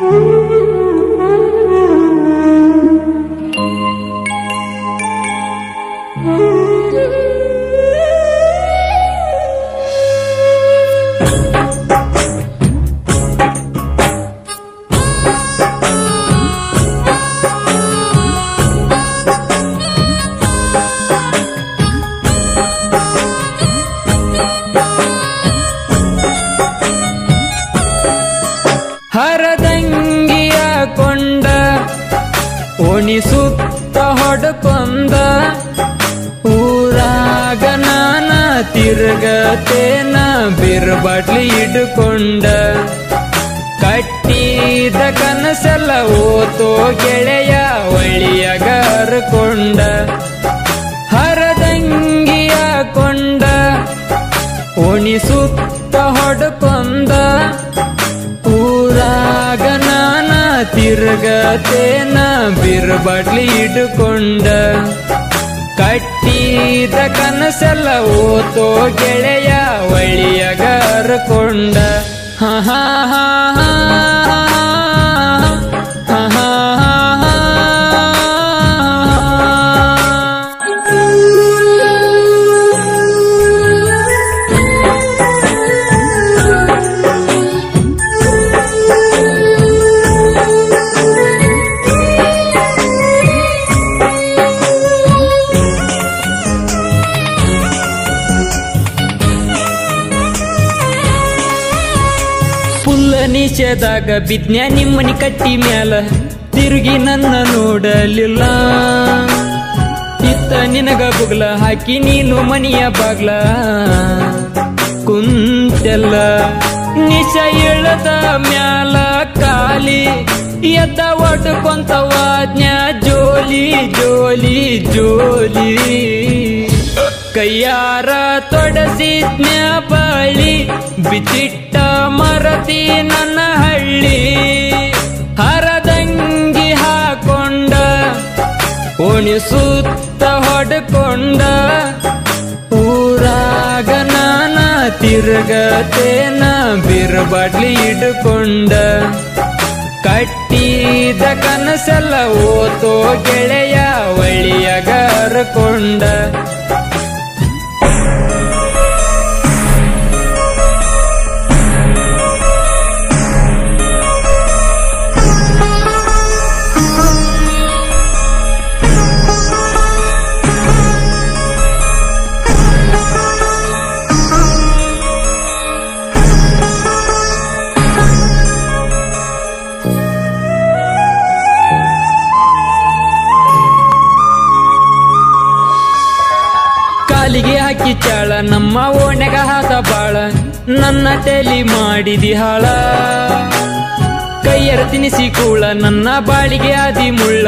ಹರದಂಗಿಯ ಕೊಂಡ ಓಣಿಸುತ್ತ ಹೊಡಕೊಂದ ಊರಾಗ ನಾನ ತಿರುಗತೇನ ಬಿರ್ಬಟ್ಲಿ ಇಡ್ಕೊಂಡ ಕಟ್ಟಿದ ಕನಸೆಲ್ಲ ಓತೋ ಗೆಳೆಯ ಒಳಿಯಗ ಹರ್ಕೊಂಡ ಹರದಂಗಿಯ ಕೊಂಡ ಓಣಿಸುತ್ತ ಹೊಡಕೊಂದ ಊರಾಗ ನಾನ ತಿರುಗತೇನ ಬಿರ್ಬಟ್ಲಿ ಇಡ್ಕೊಂಡ ಕಟ್ಟಿದ ಕನಸೆಲ್ಲ ಓತೋ ಗೆಳೆಯ ಒಳಿಯಗ ಹರ್ಕೊಂಡ ಹ ಹ ಹ ಹ ಹ ಹ ಹ ಫುಲ್ಲ ನಿಷೇಧಾಗ ಬಿದ್ನ್ಯ ನಿಮ್ಮನಿ ಕಟ್ಟಿ ಮ್ಯಾಲ ತಿರುಗಿ ನನ್ನ ನೋಡಲಿಲ್ಲ ಇತ್ತ ನಿನಗ ಬುಗ್ಲ ಹಾಕಿ ನೀನು ಮನಿಯ ಬಾಗ್ಲ ಕುಂತೆಲ್ಲ ನಿಶ ಇಳದ ಮ್ಯಾಲ ಕಾಲಿ ಎದ್ದ ಒಡ್ಕೊಂತ ವಾಜ್ಞ ಜೋಲಿ ಜೋಲಿ ಜೋಲಿ ಕೈಯಾರ ತೊಡಸಿದ್ನ್ಯ ಬಳಿ ಬಿಚಿಟ್ಟ ಮರತಿ ನನ್ನ ಹಳ್ಳಿ ಹರದಂಗಿ ಹಾಕೊಂಡ ಓಣಿಸುತ್ತ ಹೊಡ್ಕೊಂಡ ಊರಾಗ ನಾನ ತಿರುಗತೇನ ಬಿರ್ಬಡ್ಲಿ ಇಡ್ಕೊಂಡ ಕಟ್ಟಿದ ಕನಸೆಲ್ಲ ಓತೋ ಗೆಳೆಯ ಒಳಿಯಗ ಹರ್ಕೊಂಡ ಕಾಲಿಗೆ ಹಾಕಿ ಚಾಳ ನಮ್ಮ ಓಣೆಗ ಹಾದ ಬಾಳ ನನ್ನ ತೆಲಿ ಮಾಡಿದಿ ಹಾಳ ಕೈಯರ ತಿನಿಸಿ ಕೂಳ ನನ್ನ ಬಾಳಿಗೆ ಆದಿ ಮುಳ್ಳ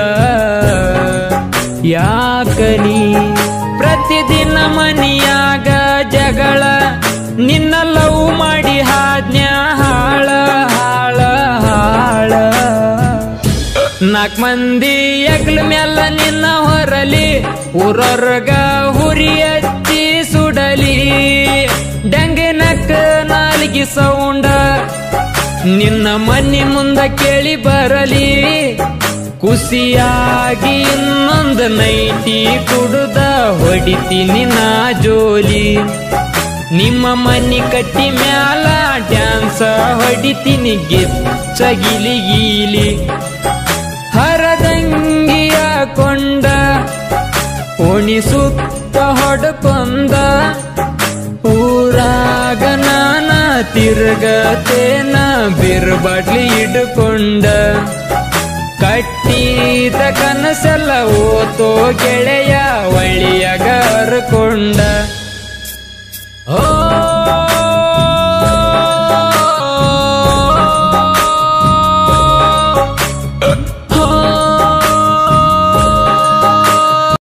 ಯಾಕನಿ ಪ್ರತಿದಿನ ಮನಿಯಾಗ ಜಗಳ ನಿನ್ನ ಲವ್ ಮಾಡಿ ಹಾದ್ನ್ಯ ಹಾಳ ಹಾಳ ಹಾಳ ನಾಲ್ಕು ಮಂದಿ ಎಗ್ಲ ಮ್ಯಾಲ ನಿನ್ನ ಹೊರಲಿ ಊರೊರ್ಗ ಹುರಿ ಹಚ್ಚಿ ಸುಡಲಿ ಡಂಗಿನಕ್ಕ ನಾಲಿಗೆ ಸೌಂಡ ನಿನ್ನ ಮನಿ ಮುಂದ ಕೇಳಿ ಬರಲಿ ಖುಷಿಯಾಗಿ ಇನ್ನೊಂದು ನೈಟಿ ಕುಡುದ ಹೊಡಿತೀನಿ ನಾ ಜೋಲಿ ನಿಮ್ಮ ಮನಿ ಕಟ್ಟಿ ಮ್ಯಾಲ ಡ್ಯಾನ್ಸ ಹೊಡಿತೀನಿ ಗಿಚ್ಚ ಗಿಲಿ ಗೀಲಿ ಹರದಂಗಿಯ ಕೊಂಡ ಓಣಿಸುತ್ತ ಹೊಡಕೊಂದ ಊರಾಗ ನಾನ ತಿರುಗತೇನ ಬಿರ್ಬಡ್ಲಿ ಇಡ್ಕೊಂಡ ಕಟ್ಟಿದ ಕನಸೆಲ್ಲ ಓತೋ ಗೆಳೆಯ ಒಳಿಯಗ ಹರ್ಕೊಂಡ ಓ